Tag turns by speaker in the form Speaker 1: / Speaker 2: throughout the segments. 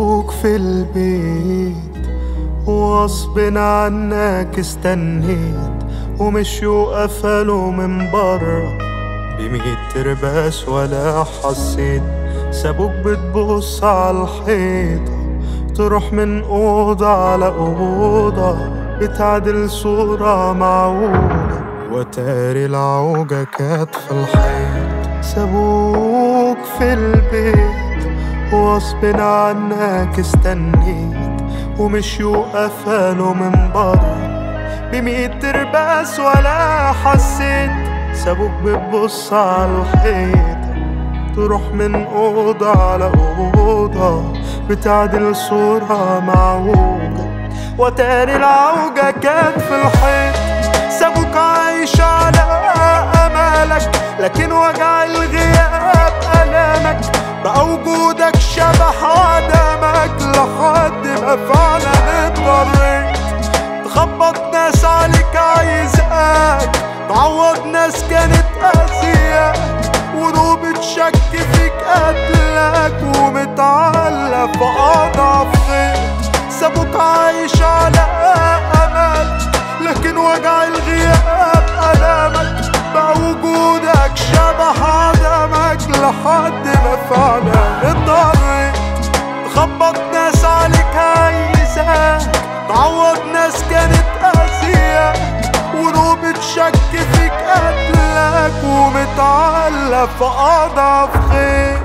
Speaker 1: سابوك في البيت وغصب عنك استنيت ومشيوا قفلوا من برا بميت ترباس ولا حسيت سابوك بتبص على الحيطة تروح من أوضة على أوضة بتعدل صورة معوجة وتاري العوجة كانت في الحيط سابوك في البيت وغصب عنك استنيت ومشيوا قفلوا من بره بميت ترباس ولا حسيت سابوك بتبص على الحيط تروح من أوضة على أوضة بتعدل صورة معوجة وتاري العوجة كانت في الحيط سابوك عايش على أمالك لكن وجع الغياب ألامك بقى وجودك شبح عدمك لحد ما فعلا اضطريت تخبط ناس عليك عايزاك تعوض ناس كانت أذياء ونوبة شك فيك قتلك ومتعلق في أضعف خيط سابوك عايش على أمل لكن وجع الغياب ألامك بقى وجودك شبح عدمك لحد ما فعلا اضطريت تخبط ناس عليك عايزاك تعوض ناس كانت أذية ونوبة شك فيك قتلك ومتعلق في أضعف خيط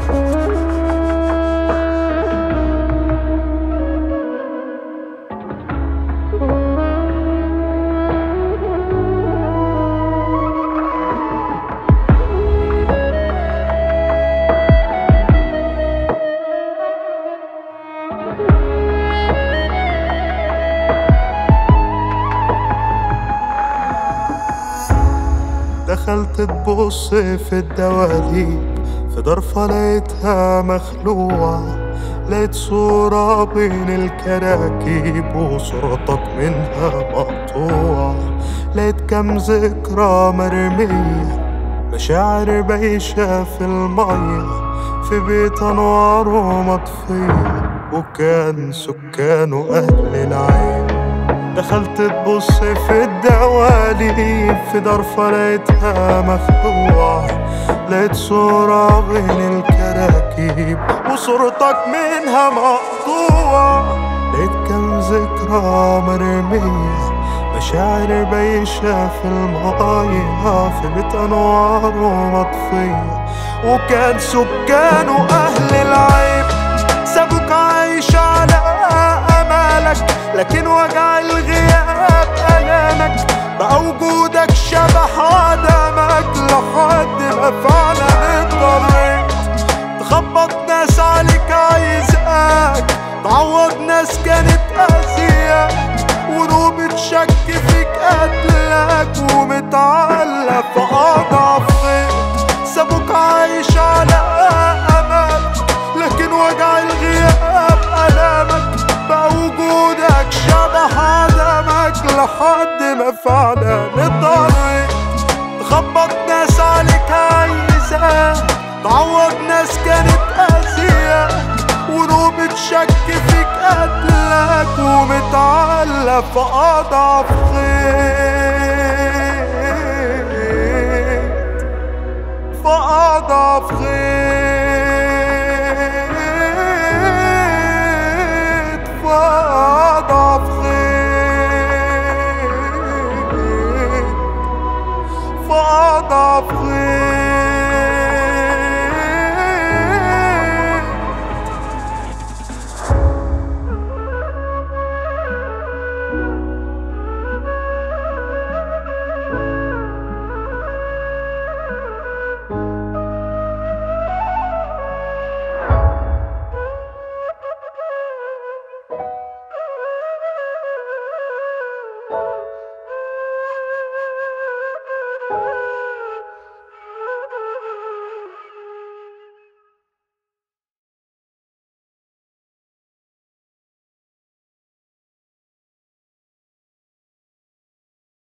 Speaker 1: دخلت تبص في الدواليب في ضرفة لقيتها مخلوعة لقيت صورة بين الكراكيب وصورتك منها مقطوعة لقيت كم ذكرى مرمية مشاعر بايشة في المية في بيت أنواره مطفية وكان سكانه أهل العين دخلت تبص في الدواليب في ضرفة لقيتها مخدوعة لقيت صورة بين الكراكيب وصورتك منها مقطوعة لقيت كم ذكرى مرمية مشاعر بايشة في المية في بيت أنواره مطفية وكان سكانه أهل العيب سابوك عايش على أمالك لكن وجع الغياب ألامك بقى وجودك شبح عدمك لحد ما فعلا اضطريت تخبط ناس عليك عايزاك تعوض ناس كانت أذية ونوبة شك فيك قتلك ومتعلق في أضعف خيط سابوك عايش على أمل لكن وجع الغياب ألامك بقى وجودك شبح عدمك لحد ما فعلا اضطريت تخبط ناس عليك عايزاك تعوض ناس كانت أذية ونوبة شك فيك قتلك ومتعلق في أضعف خيط في أضعف خيط